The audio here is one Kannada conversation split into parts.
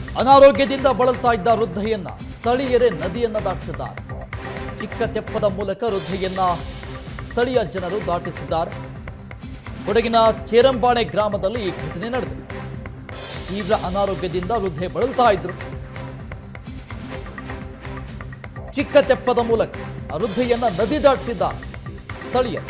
ಅನಾರೋಗ್ಯದಿಂದ ಬಳಲ್ತಾ ಇದ್ದ ವೃದ್ಧೆಯನ್ನ ಸ್ಥಳೀಯರೇ ನದಿಯನ್ನ ದಾಟಿಸಿದ್ದಾರೆ ಚಿಕ್ಕ ತೆಪ್ಪದ ಮೂಲಕ ವೃದ್ಧೆಯನ್ನ ಸ್ಥಳೀಯ ಜನರು ದಾಟಿಸಿದ್ದಾರೆ ಕೊಡಗಿನ ಚೇರಂಬಾಣೆ ಗ್ರಾಮದಲ್ಲಿ ಈ ಘಟನೆ ನಡೆದಿದೆ ತೀವ್ರ ಅನಾರೋಗ್ಯದಿಂದ ವೃದ್ಧೆ ಬಳಲ್ತಾ ಇದ್ರು ಚಿಕ್ಕ ತೆಪ್ಪದ ಮೂಲಕ ಆ ವೃದ್ಧೆಯನ್ನ ನದಿ ದಾಟಿಸಿದ್ದಾರೆ ಸ್ಥಳೀಯರು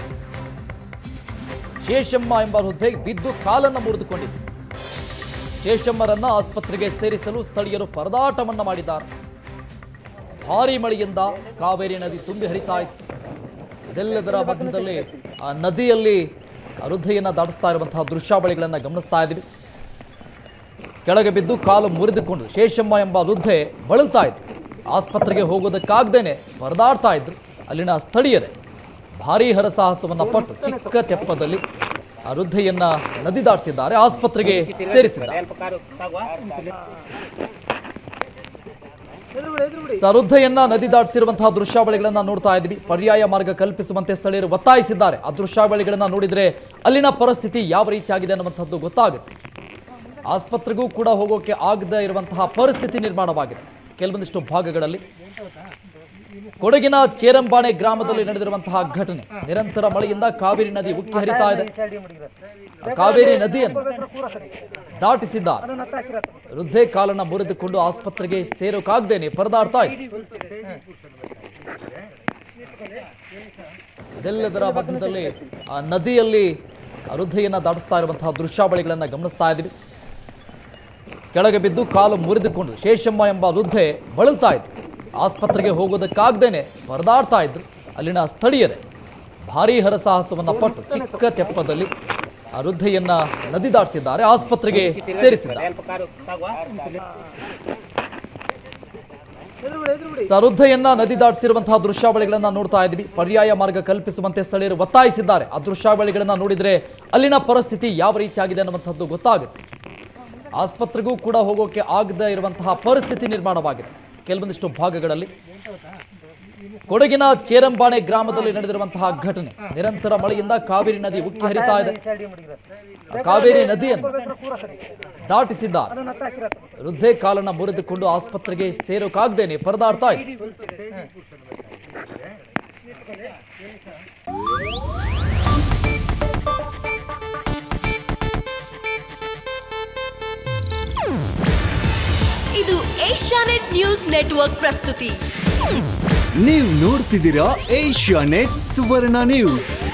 ಶೇಷಮ್ಮ ಎಂಬ ವೃದ್ಧೆ ಬಿದ್ದು ಕಾಲನ್ನು ಮುರಿದುಕೊಂಡಿದ್ದು ಶೇಷಮ್ಮರನ್ನ ಆಸ್ಪತ್ರೆಗೆ ಸೇರಿಸಲು ಸ್ಥಳೀಯರು ಪರದಾಟವನ್ನ ಮಾಡಿದ್ದಾರೆ ಭಾರಿ ಮಳೆಯಿಂದ ಕಾವೇರಿ ನದಿ ತುಂಬಿ ಹರಿತಾ ಇತ್ತು ಇದೆಲ್ಲದರ ಮಧ್ಯದಲ್ಲಿ ಆ ನದಿಯಲ್ಲಿ ಆ ವೃದ್ಧೆಯನ್ನ ದಾಟಿಸ್ತಾ ಇರುವಂತಹ ದೃಶ್ಯಾವಳಿಗಳನ್ನ ಗಮನಿಸ್ತಾ ಇದ್ದೀವಿ ಕೆಳಗೆ ಬಿದ್ದು ಕಾಲು ಮುರಿದುಕೊಂಡು ಶೇಷಮ್ಮ ಎಂಬ ವೃದ್ಧೆ ಬಳಲ್ತಾ ಇದ್ರು ಆಸ್ಪತ್ರೆಗೆ ಹೋಗೋದಕ್ಕಾಗ್ದೇನೆ ಪರದಾಡ್ತಾ ಇದ್ರು ಅಲ್ಲಿನ ಸ್ಥಳೀಯರೇ ಭಾರೀ ಹರಸಾಹಸವನ್ನ ಪಟ್ಟು ಚಿಕ್ಕ ತೆಪ್ಪದಲ್ಲಿ ಆ ವೃದ್ಧೆಯನ್ನ ನದಿ ದಾಟಿಸಿದ್ದಾರೆ ಆಸ್ಪತ್ರೆಗೆ ಸೇರಿಸಿದ್ದಾರೆ ಸೊ, ಆ ವೃದ್ಧೆಯನ್ನ ನದಿ ದಾಟಿಸಿರುವಂತಹ ದೃಶ್ಯಾವಳಿಗಳನ್ನ ನೋಡ್ತಾ ಇದ್ವಿ ಪರ್ಯಾಯ ಮಾರ್ಗ ಕಲ್ಪಿಸುವಂತೆ ಸ್ಥಳೀಯರು ಒತ್ತಾಯಿಸಿದ್ದಾರೆ ಆ ದೃಶ್ಯಾವಳಿಗಳನ್ನ ನೋಡಿದ್ರೆ ಅಲ್ಲಿನ ಪರಿಸ್ಥಿತಿ ಯಾವ ರೀತಿಯಾಗಿದೆ ಅನ್ನುವಂಥದ್ದು ಗೊತ್ತಾಗುತ್ತೆ ಆಸ್ಪತ್ರೆಗೂ ಕೂಡ ಹೋಗೋಕೆ ಆಗದೇ ಇರುವಂತಹ ಪರಿಸ್ಥಿತಿ ನಿರ್ಮಾಣವಾಗಿದೆ ಕೆಲವೊಂದಿಷ್ಟು ಭಾಗಗಳಲ್ಲಿ ಕೊಡಗಿನ ಚೇರಂಬಾಣೆ ಗ್ರಾಮದಲ್ಲಿ ನಡೆದಿರುವಂತಹ ಘಟನೆ ನಿರಂತರ ಮಳೆಯಿಂದ ಕಾವೇರಿ ನದಿ ಉಕ್ಕಿ ಹರಿತಾ ಇದೆ ಆ ಕಾವೇರಿ ನದಿಯನ್ನು ದಾಟಿಸಿದ್ದಾರೆ ವೃದ್ಧೆ ಕಾಲನ್ನ ಮುರಿದುಕೊಂಡು ಆಸ್ಪತ್ರೆಗೆ ಸೇರೋಕಾಗ್ದೇನೆ ಪರದಾಡ್ತಾ ಇತ್ತು ಇದೆಲ್ಲದರ ಮಧ್ಯದಲ್ಲಿ ಆ ನದಿಯಲ್ಲಿ ಆ ವೃದ್ಧೆಯನ್ನ ದಾಟಿಸ್ತಾ ಇರುವಂತಹ ದೃಶ್ಯಾವಳಿಗಳನ್ನ ಗಮನಿಸ್ತಾ ಇದ್ದೀವಿ ಕೆಳಗೆ ಬಿದ್ದು ಕಾಲು ಮುರಿದುಕೊಂಡು ಶೇಷಮ್ಮ ಎಂಬ ವೃದ್ಧೆ ಬಳಲ್ತಾ ಇತ್ತು ಆಸ್ಪತ್ರೆಗೆ ಹೋಗೋದಕ್ಕಾಗ್ದೇನೆ ಪರದಾಡ್ತಾ ಇದ್ರು ಅಲ್ಲಿನ ಸ್ಥಳೀಯರೇ ಭಾರೀ ಹರಸಾಹಸವನ್ನ ಪಟ್ಟು ಚಿಕ್ಕ ತೆಪ್ಪದಲ್ಲಿ ಆ ವೃದ್ಧೆಯನ್ನ ನದಿ ದಾಟಿಸಿದ್ದಾರೆ ಆಸ್ಪತ್ರೆಗೆ ಸೇರಿಸಿದ್ದಾರೆ ಸೊ, ಆ ವೃದ್ಧೆಯನ್ನ ನದಿ ದಾಟಿಸಿರುವಂತಹ ದೃಶ್ಯಾವಳಿಗಳನ್ನ ನೋಡ್ತಾ ಇದ್ವಿ ಪರ್ಯಾಯ ಮಾರ್ಗ ಕಲ್ಪಿಸುವಂತೆ ಸ್ಥಳೀಯರು ಒತ್ತಾಯಿಸಿದ್ದಾರೆ ಆ ದೃಶ್ಯಾವಳಿಗಳನ್ನ ನೋಡಿದ್ರೆ ಅಲ್ಲಿನ ಪರಿಸ್ಥಿತಿ ಯಾವ ರೀತಿಯಾಗಿದೆ ಅನ್ನುವಂಥದ್ದು ಗೊತ್ತಾಗುತ್ತೆ ಆಸ್ಪತ್ರೆಗೂ ಕೂಡ ಹೋಗೋಕೆ ಆಗದೇ ಇರುವಂತಹ ಪರಿಸ್ಥಿತಿ ನಿರ್ಮಾಣವಾಗಿದೆ ಕೆಲವೊಂದಿಷ್ಟು ಭಾಗಗಳಲ್ಲಿ ಕೊಡಗಿನ ಚೇರಂಬಾಣೆ ಗ್ರಾಮದಲ್ಲಿ ನಡೆದಿರುವಂತಹ ಘಟನೆ ನಿರಂತರ ಮಳೆಯಿಂದ ಕಾವೇರಿ ನದಿ ಉಕ್ಕಿ ಹರಿತಾ ಇದೆ ಆ ಕಾವೇರಿ ನದಿಯನ್ನು ದಾಟಿಸಿದ್ದಾರೆ ವೃದ್ಧೆ ಕಾಲನ್ನ ಮುರಿದುಕೊಂಡು ಆಸ್ಪತ್ರೆಗೆ ಸೇರೋಕಾಗ್ದೇನೆ ಪರದಾಡ್ತಾ ಇತ್ತು ಇದು ಏಷ್ಯಾನೆಟ್ ನ್ಯೂಸ್ ನೆಟ್ವರ್ಕ್ ಪ್ರಸ್ತುತಿ ನೀವು ನೋಡ್ತಿದ್ದೀರಾ ಏಷ್ಯಾ ನೆಟ್ ಸುವರ್ಣ ನ್ಯೂಸ್